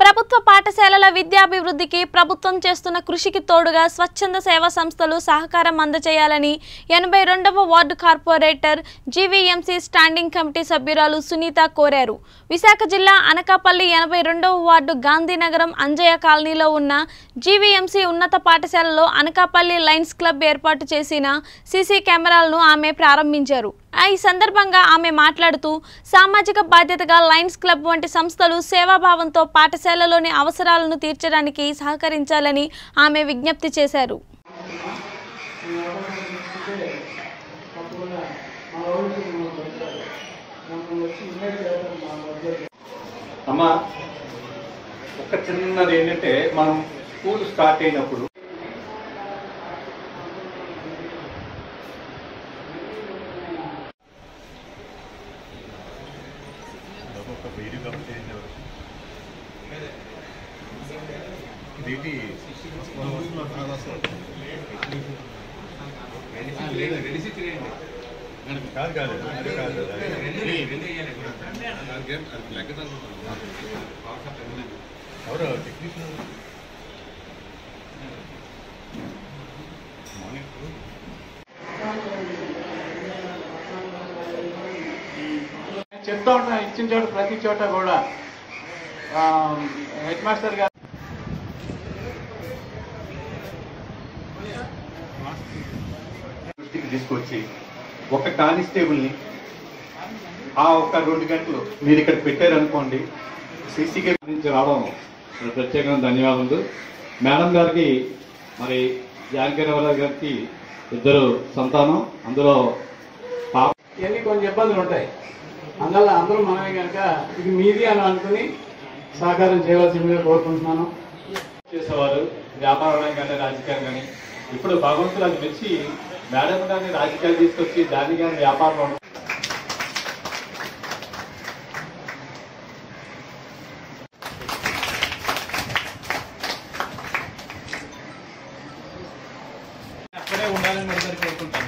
ప్రభుత్వ పాఠశాలల విద్యాభివృద్ధికి ప్రభుత్వం చేస్తున్న కృషికి తోడుగా స్వచ్ఛంద సేవా సంస్థలు సహకారం అందజేయాలని ఎనభై రెండవ ward corporator GVMC standing committee సభ్యురాలు సునీత కోరారు విశాఖ జిల్లా అనకాపల్లి ఎనభై రెండవ వార్డు గాంధీనగరం అంజయ్య కాలనీలో ఉన్న జీవీఎంసీ ఉన్నత పాఠశాలలో అనకాపల్లి లయన్స్ క్లబ్ ఏర్పాటు చేసిన సీసీ కెమెరాలను ఆమె ప్రారంభించారు ఈ సందర్భంగా ఆమె మాట్లాడుతూ సామాజిక బాధ్యతగా లయన్స్ క్లబ్ వంటి సంస్థలు సేవాభావంతో పాఠశాలలోని అవసరాలను తీర్చడానికి సహకరించాలని ఆమె విజ్ఞప్తి చేశారు అమ్మ ఒక చిన్నది ఏంటంటే మనం స్కూల్ స్టార్ట్ అయినప్పుడు దీటి కాదు కాదు అది కాదు ఎవరు టెక్నీషియన్ చెప్తా ఉంటా ఇచ్చిన చోట ప్రతి చోట కూడా హెడ్ మాస్టర్ గారు దృష్టికి తీసుకొచ్చి ఒక కానిస్టేబుల్ని ఆ ఒక రెండు గంటలు మీరు ఇక్కడ పెట్టారనుకోండి సీసీ కెమెరా నుంచి రావడం మరి ప్రత్యేకంగా ధన్యవాదాలు మేడం గారికి మరి జానకిరావు గారికి ఇద్దరు సంతానం అందులో పాప ఇవన్నీ కొంచెం ఇబ్బందులు ఉంటాయి అందువల్ల అందరూ మనమే కనుక ఇది మీది అని అనుకుని సహకారం చేయవలసిందిగా కోరుకుంటున్నాను చేసేవారు వ్యాపారం కానీ రాజకీయం కానీ ఇప్పుడు భగవంతుడు అది మెచ్చి మేడం గారిని రాజకీయాలు తీసుకొచ్చి దాన్ని కానీ వ్యాపారం అక్కడే ఉండాలని మరి గారు కోరుకుంటాను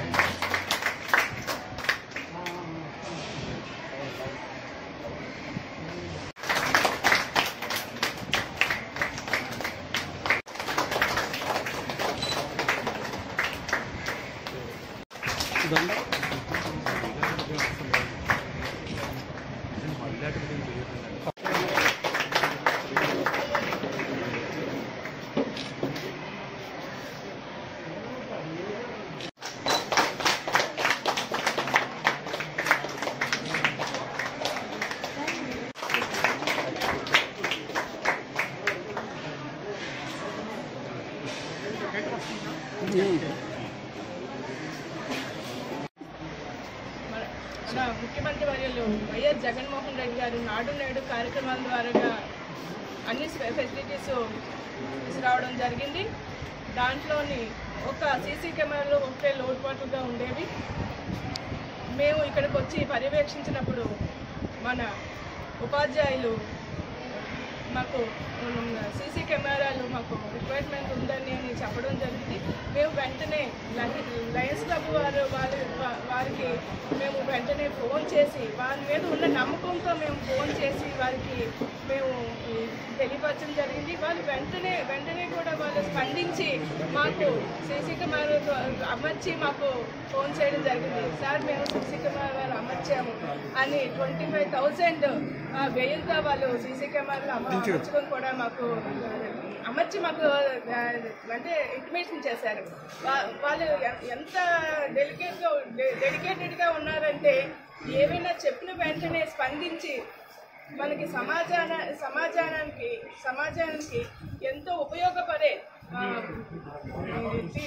మన ముఖ్యమంత్రి వర్యులు వైఎస్ జగన్మోహన్ రెడ్డి గారు నాడు నేడు కార్యక్రమాల ద్వారా అన్ని ఫె- ఫెసిలిటీస్ తీసుకురావడం జరిగింది దాంట్లోని ఒక సీసీ కెమెరాలు ఒకటే లోటుపాటుగా ఉండేవి మేము ఇక్కడికి వచ్చి పర్యవేక్షించినప్పుడు మన ఉపాధ్యాయులు మాకు సీసీ కెమెరాలు మాకు రిక్వైర్మెంట్ ఉందని అని చెప్పడం జరిగింది మేము వెంటనే లయ- లయన్స్ క్లబ్ వారు వారి వా- వారికి మేము వెంటనే ఫోన్ చేసి వారి మీద ఉన్న నమ్మకంతో మేము ఫోన్ చేసి వారికి మేము ఈ, తెలియపరచడం జరిగింది వాళ్ళు వెంటనే వెంటనే కూడా వాళ్ళు స్పందించి మాకు సీసీ కెమెరా అమర్చి మాకు ఫోన్ చేయడం జరిగింది సార్ మేము సీసీ కెమెరాలు అమర్చాము అని ట్వంటీ ఫైవ్ థౌజండ్ వ్యయంతో వాళ్ళు సీసీ కెమెరాలు అమర్చుకొని కూడా మాకు అమర్చి మాకు ఆ, అంటే ఇంటిమేషన్ చేశారు వా- వాళ్ళు ఎ- ఎంత డెలికేట్గా డెడికేటెడ్గా ఉన్నారంటే ఏమైనా చెప్పిన వెంటనే స్పందించి మనకి సమాజాన సమాజానికి సమాజానికి ఎంతో ఉపయోగపడే ఆ, ఇది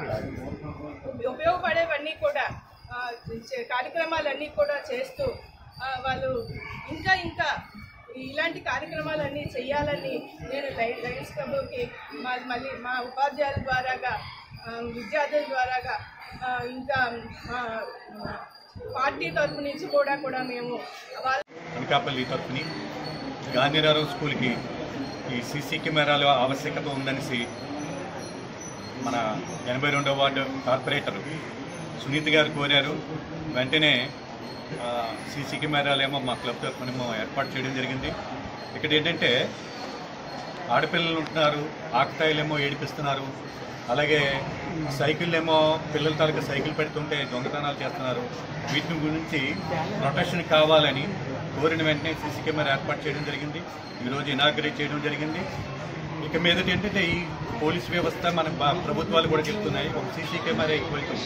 ఉపయోగపడేవన్నీ కూడా ఆ, చే- కార్యక్రమాలన్నీ కూడా చేస్తూ ఆ, వాళ్ళు ఇంకా ఇంకా ఇలాంటి కార్యక్రమాలన్నీ చేయాలని నేను లై- లయన్స్ క్లబ్కి మా మళ్ళీ మా ఉపాధ్యాయుల ద్వారాగా ఆ, విద్యార్థుల ద్వారాగా ఆ, ఇంకా మా పార్టీ తరపు నుంచి కూడా కూడా మేము వాళ్ళ అనకాపల్లి తరఫుని గాంధీనగరం స్కూల్కి ఈ సీసీ కెమెరాల ఆవశ్యకత ఉందనేసి మన ఎనభై రెండవ వార్డు కార్పొరేటర్ సునీత్ గారు కోరారు వెంటనే సీసీ కెమెరాలు ఏమో మా క్లబ్ తరఫున మేము ఏర్పాటు చేయడం జరిగింది ఇక్కడ ఏంటంటే ఆడపిల్లలు ఉంటున్నారు ఆకతాయిలేమో ఏడిపిస్తున్నారు అలాగే సైకిల్ ఏమో పిల్లల తాలూకా సైకిల్ పెడుతుంటే దొంగతనాలు చేస్తున్నారు వీటి గురించి ప్రొటెక్షన్ కావాలని కోరిన వెంటనే సీసీ కెమెరా ఏర్పాటు చేయడం జరిగింది ఈరోజు ఇనాగ్రేట్ చేయడం జరిగింది ఇక మీదట ఏంటంటే ఈ పోలీస్ వ్యవస్థ మన బా- ప్రభుత్వాలు కూడా చెప్తున్నాయి ఒక సీసీ కెమెరా ఈక్వల్ టు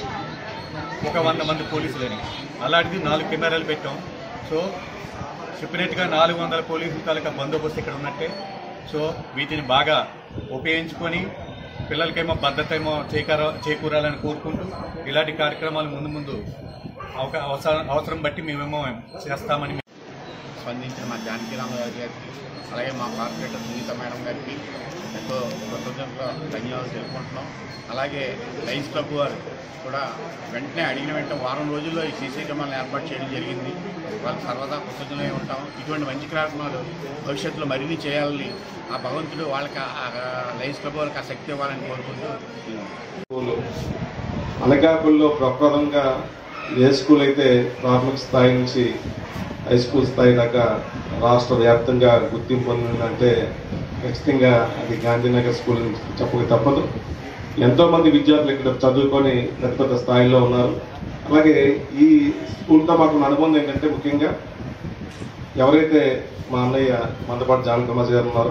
ఒక వంద మంది పోలీసులని అలాంటిది నాలుగు కెమెరాలు పెట్టాం సో చెప్పినట్టుగా నాలుగు వందల పోలీసుల తాలూకా బందోబస్తు ఇక్కడ ఉన్నట్టే సో వీటిని బాగా ఉపయోగించుకొని పిల్లలకేమో భద్రత ఏమో చేకూర చేకూరాలని కోరుకుంటూ ఇలాంటి కార్యక్రమాలు ముందు ముందు అవక- అవసరం అవసరం బట్టి మేమేమో చేస్తామని స్పందించిన మా జానకి రామరాజు గారికి అలాగే మా కార్పొరేటర్ సునీత మేడం గారికి ఎంతో కృతజ్ఞతలు ధన్యవాదాలు తెలుపుకుంటున్నాం అలాగే లైన్స్ క్లబ్ వారు కూడా వెంటనే అడిగిన వెంటనే వారం రోజుల్లో ఈ సీసీ కెమెరాలను ఏర్పాటు చేయడం జరిగింది వాళ్ళకి సర్వదా కృతజ్ఞతలై ఉంటాం ఇటువంటి మంచి కార్యక్రమాలు భవిష్యత్తులో మరిన్ని చేయాలని ఆ భగవంతుడు వాళ్ళకి ఆ- ఆ లైన్స్ క్లబ్ వారికి ఆ శక్తి ఇవ్వాలని కోరుకుంటూ స్కూల్ అనకాపల్లిలో ప్రప్రథంగా ఏ స్కూల్ అయితే ప్రాథమిక స్థాయి నుంచి హై స్కూల్ స్థాయి దాకా రాష్ట్ర వ్యాప్తంగా గుర్తింపు పొందిందంటే ఖచ్చితంగా అది గాంధీనగర్ స్కూల్ అని చెప్పక తప్పదు ఎంతో మంది విద్యార్థులు ఇక్కడ చదువుకొని పెద్ద పెద్ద స్థాయిలో ఉన్నారు అలాగే ఈ స్కూల్తో మాకు ఉన్న అనుబంధం ఏంటంటే ముఖ్యంగా ఎవరైతే మా అన్నయ్య మందపాటి జాన్ కుమార్ గారు ఉన్నారో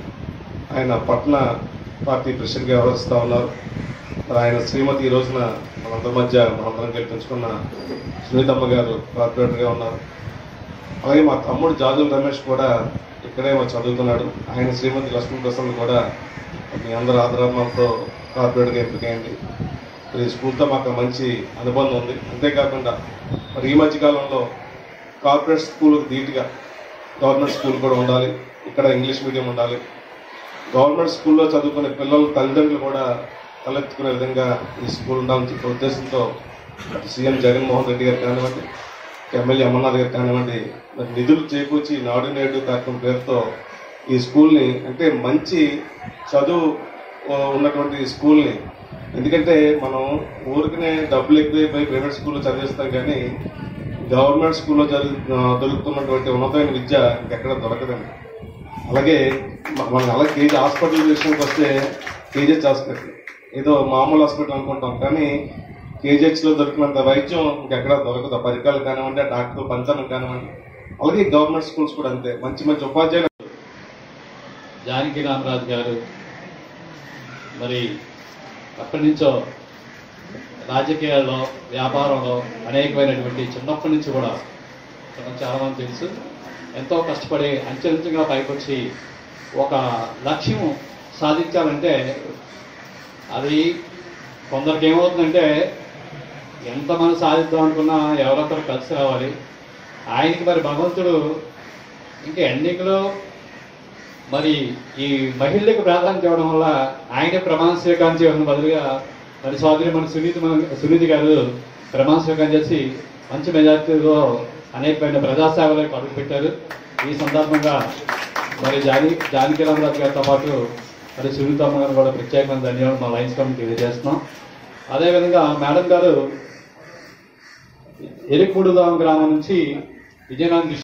ఆయన పట్న పార్టీ ప్రెసిడెంట్గా వ్యవహరిస్తూ ఉన్నారు మరి ఆయన శ్రీమతి ఈ రోజున మనందరి మధ్య మనందరం గెలిపించుకున్న సునీతమ్మ గారు కార్పొరేటర్గా ఉన్నారు అలాగే మా తమ్ముడు జాజుల రమేష్ కూడా ఇక్కడే మా చదువుతున్నాడు ఆయన శ్రీమతి లక్ష్మీ ప్రసన్న కూడా మీ అందరి ఆదరణతో కార్పొరేటర్గా ఎంపికైంది మరి ఈ స్కూల్తో మాకు మంచి అనుబంధం ఉంది అంతేకాకుండా మరి ఈ మధ్య కాలంలో కార్పొరేట్ స్కూల్కి ధీటుగా గవర్నమెంట్ స్కూల్ కూడా ఉండాలి ఇక్కడ ఇంగ్లీష్ మీడియం ఉండాలి గవర్నమెంట్ స్కూల్లో చదువుకునే పిల్లల తల్లిదండ్రులు కూడా తలెత్తుకునే విధంగా ఈ స్కూల్ ఉండాలని చెప్పే ఉద్దేశంతో అటు సీఎం జగన్మోహన్ రెడ్డి గారు కానివ్వండి ఎమ్మెల్యే అమర్నాథ్ గారు కానివ్వండి మరి నిధులు చేకూర్చి నాడు నేడు కార్యక్రమం పేరుతో ఈ స్కూల్ని అంటే మంచి చదువు ఆ, ఉన్నటువంటి స్కూల్ని ఎందుకంటే మనం ఊరికనే డబ్బులు ఎక్కువైపోయి ప్రైవేట్ స్కూల్లో చదివిస్తాం కానీ గవర్నమెంట్ స్కూల్లో జరుగు ఆ, దొరుకుతున్నటువంటి ఉన్నతమైన విద్య ఇంకెక్కడ దొరకదండి అలాగే మ- మనం అలా కేజీ హాస్పిటల్ విషయానికి వస్తే కేజీహెచ్ హాస్పిటల్ ఏదో మామూలు హాస్పిటల్ అనుకుంటాం కానీ కేజీహెచ్ లో దొరికినంత వైద్యం ఇంకెక్కడ దొరకదు ఆ పరికరాలు కానివ్వండి ఆ డాక్టర్ పంచనం కానివ్వండి అలాగే గవర్నమెంట్ స్కూల్స్ కూడా అంతే మంచి మంచి ఉపాధ్యాయులు జానకి రామరాజు గారు మరి అప్పటి నుంచో రాజకీయాల్లో వ్యాపారంలో అనేకమైనటువంటి చిన్నప్పటి నుంచి కూడా మనకు చాలా మంది తెలుసు ఎంతో కష్టపడి అంచెలంచెలుగా పైకొచ్చి ఒక లక్ష్యం సాధించాలంటే అది కొందరికి ఏమవుతుందంటే ఎంతమంది సాధిద్దాం అనుకున్నా ఎవరొకరు కలిసి రావాలి ఆయనకి మరి భగవంతుడు ఇంకా ఎండింగ్లో మరి ఈ మహిళలకు ప్రాధాన్యత ఇవ్వడం వల్ల ఆయనే ప్రమాణ స్వీకారం చేయడం బదులుగా మరి సోదరి మన సునీతి మన- సునీతి గారు ప్రమాణ స్వీకారం చేసి మంచి మెజార్టీలో అనేకమైన ప్రజాసేవలకు అడుగుపెట్టారు ఈ సందర్భంగా మరి జాని జానకి రామరాజు గారితో పాటు మరి సునీతమ్మ గారు కూడా ప్రత్యేకమైన ధన్యవాదాలు మా లైన్స్ కమిటీ తెలియజేస్తున్నాం అదేవిధంగా మేడం గారు ఎరికూడుదాం గ్రామం నుంచి విజయనగరం